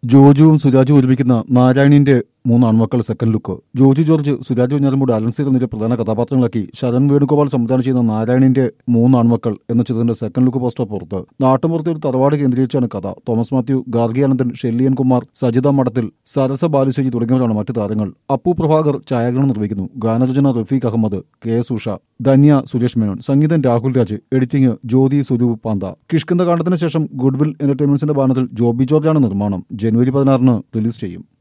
ജോജുവും സുരാജും ഒരുമിക്കുന്ന നാരായണിന്റെ മൂന്ന് ആൺമക്കൾ second look Joju George Suraj Venjaramoodu Alencier എന്നിവരെ പ്രധാന കഥാപാത്രങ്ങളാക്കി ശരൺ വേണുഗോപാൽ സംവിധാനം ചെയ്യുന്ന നാരായണിന്റെ മൂന്ന് ആൺമക്കൾ എന്ന ചിത്രത്തിന്റെ സെക്കൻഡ് ലുക്ക് പോസ്റ്റർ പുറത്ത് നാട്ടുമ്പുറത്തെ ഒരു തറവാട് കേന്ദ്രീകരിച്ചാണ് കഥ തോമസ് മാത്യു ഗാർഗി ആനന്ദൻ ഷെല്ലിയൻ കുമാർ സജിത മഠത്തിൽ സരസ ബാലുശ്ശേരി തുടങ്ങിയവരാണ് മറ്റു താരങ്ങൾ അപ്പു പ്രഭാകർ ഛായാഗ്രഹണം നിർവഹിക്കുന്നു ഗാനരചന റഫീഖ് അഹമ്മദ് കെ എസ് ഉഷ ധന്യ സുരേഷ് മേനോൻ സംഗീതം രാഹുൽ രാജ് എഡിറ്റിംഗ് ജ്യോതി സ്വരൂപ് പാന്ത കിഷ്കിന്ത കാണ്ഡത്തിന് ശേഷം ഗുഡ്വിൽ എന്റർടൈൻമെന്റ്സിന്റെ ബാനറിൽ ജോബി ജോർജാണ് നിർമ്മാണം ജനുവരി പതിനാറിന് റിലീസ് ചെയ്യും